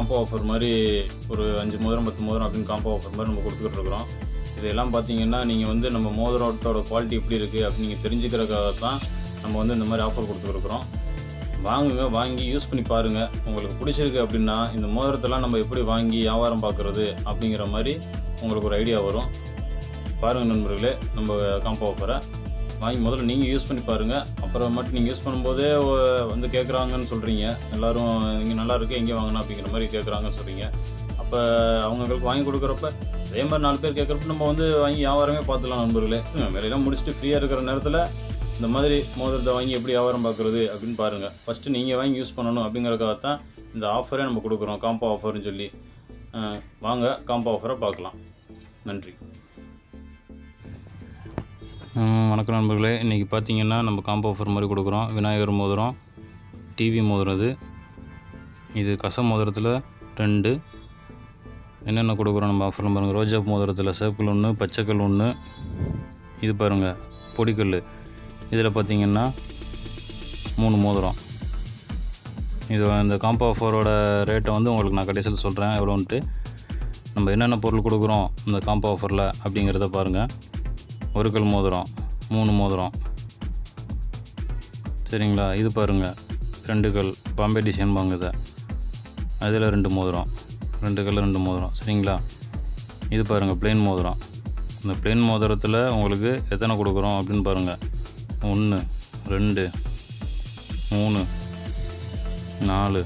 combo offer மாதிரி ஒரு அஞ்சு மோதிரம் பத்து மோதிரம் அப்படின்னு காம்போ ஆஃபர் மாதிரி நம்ம கொடுத்துக்கிட்டு இருக்கிறோம் இதெல்லாம் பார்த்தீங்கன்னா நீங்கள் வந்து நம்ம மோதிரத்தோட குவாலிட்டி எப்படி இருக்குது அப்படின்னு நீங்கள் தெரிஞ்சுக்கிறதுக்காக தான் நம்ம வந்து இந்த மாதிரி ஆஃபர் கொடுத்துருக்குறோம் வாங்குங்க வாங்கி யூஸ் பண்ணி பாருங்கள் உங்களுக்கு பிடிச்சிருக்கு அப்படின்னா இந்த மோதிரத்தெல்லாம் நம்ம எப்படி வாங்கி வியாபாரம் பார்க்குறது அப்படிங்கிற மாதிரி உங்களுக்கு ஒரு ஐடியா வரும் பாருங்கள் நண்பர்களே நம்ம காம்போ ஆஃபரை வாங்கி முதல்ல நீங்கள் யூஸ் பண்ணி பாருங்கள் அப்புறம் மட்டும் நீங்கள் யூஸ் பண்ணும்போதே ஒ- வந்து கேட்குறாங்கன்னு சொல்கிறீங்க எல்லோரும் இங்கே நல்லா இருக்குது எங்கே வாங்கணும் அப்படிங்கிற மாதிரி கேட்குறாங்கன்னு சொல்கிறீங்க அப்போ அவங்களுக்கு வாங்கி கொடுக்குறப்ப அதே மாதிரி நாலு பேர் கேட்குறப்ப நம்ம வந்து வாங்கி வியாபாரமே பார்த்துலாம் நண்பர்களே ம், வேலையெல்லாம் முடிச்சுட்டு ஃப்ரீயாக இருக்கிற நேரத்தில் இந்த மாதிரி மோதிரத்தை வாங்கி எப்படி வியாபாரம் பார்க்குறது அப்படின்னு பாருங்கள் ஃபஸ்ட்டு நீங்கள் வாங்கி யூஸ் பண்ணணும் அப்படிங்கிறதுக்காக தான் இந்த ஆஃபரே நம்ம கொடுக்குறோம் காம்போ ஆஃபர்னு சொல்லி அஹ், வாங்க காம்போ ஆஃபரை பார்க்கலாம் நன்றி ம், வணக்கம் நண்பர்களே இன்றைக்கி பார்த்தீங்கன்னா நம்ம காம்போ ஆஃபர் மாதிரி கொடுக்குறோம் விநாயகர் மோதிரம் டிவி மோதிரம் இது இது கச மோதிரத்தில் ரெண்டு என்னென்ன கொடுக்குறோம் நம்ம ஆஃபர் பாருங்கள் ரோஜா மோதிரத்தில் சேப்புக்கல் ஒன்று பச்சைக்கல் ஒன்று இது பாருங்கள் பொடிக்கல் இதில் பார்த்தீங்கன்னா மூணு மோதிரம் இது இந்த காம்போ ஆஃபரோட ரேட்டை வந்து உங்களுக்கு நான் கடைசியில் சொல்கிறேன் எவ்வளோன்ட்டு நம்ம என்னென்ன பொருள் கொடுக்குறோம் இந்த காம்போ ஆஃபரில் அப்படிங்கிறத பாருங்கள் ஒரு கல் மோதிரம் மூணு மோதிரம் சரிங்களா இது பாருங்கள் ரெண்டு கல் பாம்பே டிசைன் வாங்குது அதில் ரெண்டு மோதிரம் ரெண்டு கல் ரெண்டு மோதிரம் சரிங்களா இது பாருங்கள் பிளெயின் மோதிரம் இந்த பிளெயின் மோதிரத்தில் உங்களுக்கு எத்தனை கொடுக்குறோம் அப்படின்னு பாருங்கள் ஒன்று ரெண்டு மூணு நாலு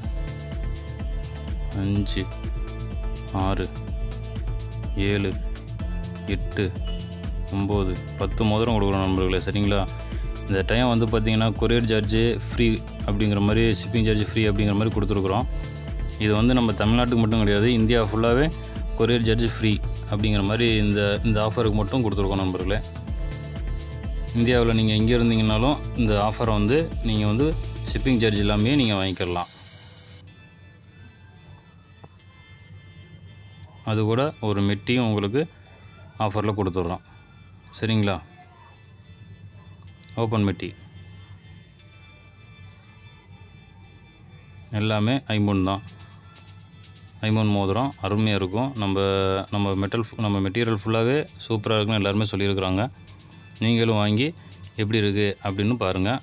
அஞ்சு ஆறு ஏழு எட்டு ஒம்பது பத்து மோதிரம் கொடுக்குறோம் நண்பர்களே சரிங்களா இந்த டைம் வந்து பார்த்தீங்கன்னா கொரியர் சார்ஜு ஃப்ரீ அப்படிங்கிற மாதிரி ஷிப்பிங் சார்ஜ் ஃப்ரீ அப்படிங்கிற மாதிரி கொடுத்துருக்குறோம் இது வந்து நம்ம தமிழ்நாட்டுக்கு மட்டும் கிடையாது இந்தியா ஃபுல்லாகவே கொரியர் சார்ஜ் ஃப்ரீ அப்படிங்கிற மாதிரி இந்த இந்த ஆஃபருக்கு மட்டும் கொடுத்துருக்கோம் நண்பர்களே இந்தியாவில் நீங்கள் எங்கே இருந்தீங்கனாலும் இந்த ஆஃபரை வந்து நீங்கள் வந்து ஷிப்பிங் சார்ஜ் எல்லாமே நீங்கள் வாங்கிக்கலாம் அது கூட ஒரு மெட்டியும் உங்களுக்கு ஆஃபரில் கொடுத்துட்றோம் சரிங்களா ஓப்பன் மெட்டி எல்லாமே ஐம்பொன் தான் ஐம்பொன் மோதிரம் அருமையாக இருக்கும் நம்ம நம்ம மெட்டல் நம்ம மெட்டீரியல் ஃபுல்லாகவே சூப்பராக இருக்குன்னு எல்லாருமே சொல்லியிருக்கிறாங்க நீங்களும் வாங்கி எப்படி இருக்குது அப்படின்னு பாருங்கள்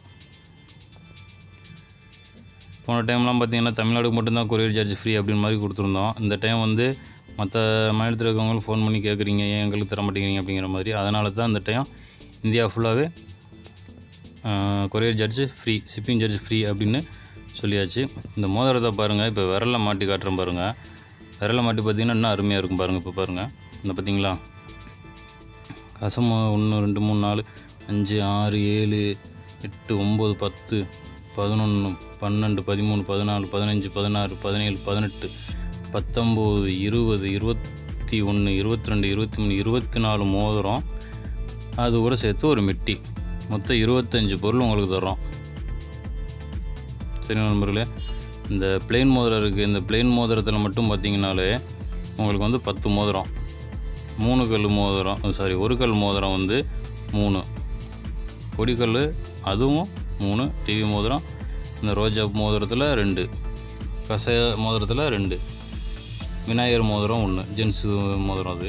போன டைம்லாம் பார்த்தீங்கன்னா தமிழ்நாடுக்கு மட்டும்தான் கொரியர் சார்ஜ் ஃப்ரீ அப்படின்னு மாதிரி கொடுத்துருந்தோம் இந்த டைம் வந்து மற்ற மாநிலத்தில் இருக்கவங்களும் ஃபோன் பண்ணி கேட்குறீங்க ஏன் எங்களுக்கு தர மாட்டேங்கிறீங்க அப்படிங்கிற மாதிரி அதனால தான் இந்த டைம் இந்தியா ஃபுல்லாகவே courier charge free shipping charge free அப்படின்னு சொல்லியாச்சு இந்த மோதிரத்தை பாருங்கள் இப்போ விரலில் மாட்டி காட்டுறேன் பாருங்கள் விரலில் மாட்டி பார்த்தீங்கன்னா இன்னும் அருமையாக இருக்கும் பாருங்கள் இப்போ பாருங்கள் இந்த பார்த்தீங்களா கசம் ஒன்று ரெண்டு மூணு நாலு அஞ்சு ஆறு ஏழு எட்டு ஒம்பது பத்து பதினொன்று பன்னெண்டு பதிமூணு பதினாலு பதினஞ்சு பதினாறு பதினேழு பதினெட்டு பத்தொம்போது இருபது இருபத்தி ஒன்று இருபத்தி ரெண்டு இருபத்தி மூணு இருபத்தி நாலு மோதிரம் அது கூட சேர்த்து ஒரு மெட்டி மொத்தம் இருபத்தஞ்சு பொருள் உங்களுக்கு தர்றோம் சரி நண்பர்களே இந்த பிளெயின் மோதிரம் இருக்குது இந்த பிளெயின் மோதிரத்தில் மட்டும் பார்த்தீங்கனாலே உங்களுக்கு வந்து பத்து மோதிரம் மூணு கல் மோதிரம் சாரி ஒரு கல் மோதிரம் வந்து மூணு கொடிக்கல் அதுவும் மூணு டிவி மோதிரம் இந்த ரோஜா மோதிரத்தில் ரெண்டு கசைய மோதிரத்தில் ரெண்டு விநாயகர் மோதிரம் ஒன்று ஜென்ஸு மோதிரம் அது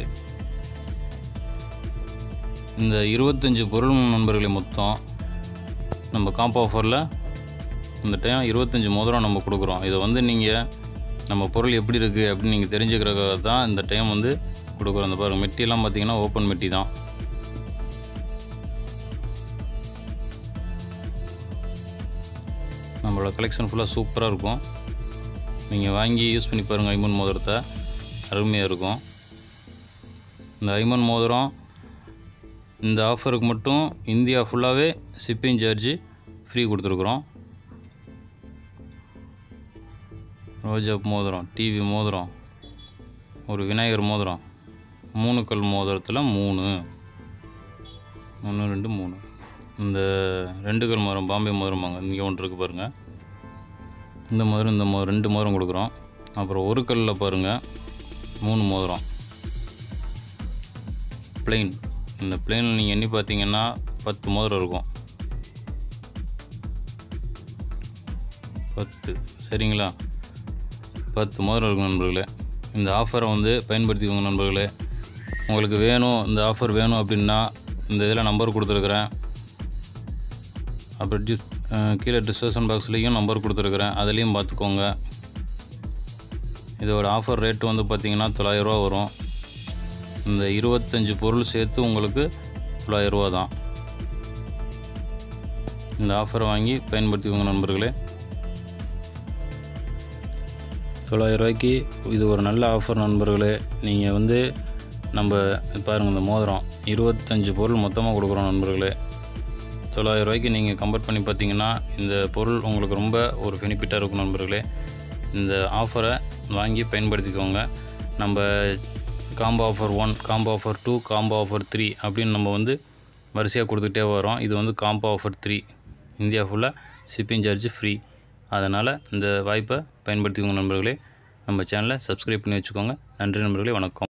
இந்த இருபத்தஞ்சி பொருள் நண்பர்களை மொத்தம் நம்ம காம்போ ஆஃபரில் இந்த டைம் இருபத்தஞ்சி மோதிரம் நம்ம கொடுக்குறோம் இதை வந்து நீங்கள் நம்ம பொருள் எப்படி இருக்குது அப்படின்னு நீங்கள் தெரிஞ்சுக்கிறதுக்காக தான் இந்த டைம் வந்து கொடுக்குறோம் இந்த பாருங்கள் மெட்டிலாம் பார்த்தீங்கன்னா ஓப்பன் மெட்டி தான் நம்மளோட கலெக்ஷன் ஃபுல்லாக சூப்பராக இருக்கும் நீங்கள் வாங்கி யூஸ் பண்ணி பாருங்கள் ஐமன் மோதிரத்தை அருமையாக இருக்கும் இந்த ஐமன் மோதிரம் இந்த ஆஃபருக்கு மட்டும் இந்தியா ஃபுல்லாகவே ஷிப்பிங் சார்ஜ் ஃப்ரீ கொடுத்துருக்குறோம் ரோஜா மோதிரம் டிவி மோதிரம் ஒரு விநாயகர் மோதிரம் மூணு கல் மோதிரத்தில் மூணு ஒன்று ரெண்டு மூணு இந்த ரெண்டு கல் மோதிரம் பாம்பே மோதிரம் வாங்க இங்கே ஒன்று இருக்குது பாருங்கள் இந்த மோதிரம் இந்த மோ ரெண்டு மோதிரம் கொடுக்குறோம் அப்புறம் ஒரு கல்லில் பாருங்கள் மூணு மோதிரம் பிளெயின் இந்த பிளெயினில் நீங்கள் எண்ணி பார்த்தீங்கன்னா பத்து மோதிரம் இருக்கும் பத்து சரிங்களா பத்து மோதிரம் இருக்கும் நண்பர்களே இந்த ஆஃபரை வந்து பயன்படுத்திக்கோங்க நண்பர்களே உங்களுக்கு வேணும் இந்த ஆஃபர் வேணும் அப்படின்னா இந்த இதில் நம்பர் கொடுத்துருக்குறேன் அப்புறம் டிஸ் அஹ் கீழே டிஸ்கிரிப்ஷன் பாக்ஸ்லேயும் நம்பர் கொடுத்துருக்குறேன் அதுலேயும் பார்த்துக்கோங்க இதோட ஆஃபர் ரேட்டு வந்து பார்த்திங்கன்னா தொள்ளாயிரரூவா வரும் இந்த இருபத்தஞ்சி பொருள் சேர்த்து உங்களுக்கு தொள்ளாயிரரூவா தான் இந்த ஆஃபரை வாங்கி பயன்படுத்திக்கோங்க நண்பர்களே தொள்ளாயிரம் ரூபாய்க்கு இது ஒரு நல்ல ஆஃபர் நண்பர்களே நீங்கள் வந்து நம்ம பாருங்கள் இந்த மோதிரம் இருபத்தஞ்சி பொருள் மொத்தமாக கொடுக்குறோம் நண்பர்களே தொள்ளாயிரம் ரூபாய்க்கு நீங்கள் கம்பேர் பண்ணி பார்த்தீங்கன்னா இந்த பொருள் உங்களுக்கு ரொம்ப ஒரு பெனிஃபிட்டாக இருக்கும் நண்பர்களே இந்த ஆஃபரை வாங்கி பயன்படுத்திக்கோங்க நம்ம combo offer one combo offer two combo offer three அப்படின்னு நம்ம வந்து வரிசையாக கொடுத்துட்டே வரோம் இது வந்து காம்போ ஆஃபர் த்ரீ இந்தியா ஃபுல்லாக ஷிப்பிங் சார்ஜ் ஃப்ரீ அதனால் இந்த வாய்ப்பை பயன்படுத்திக்கோங்க நண்பர்களே நம்ம சேனலை சப்ஸ்கிரைப் பண்ணி வச்சுக்கோங்க நன்றி நண்பர்களே வணக்கம்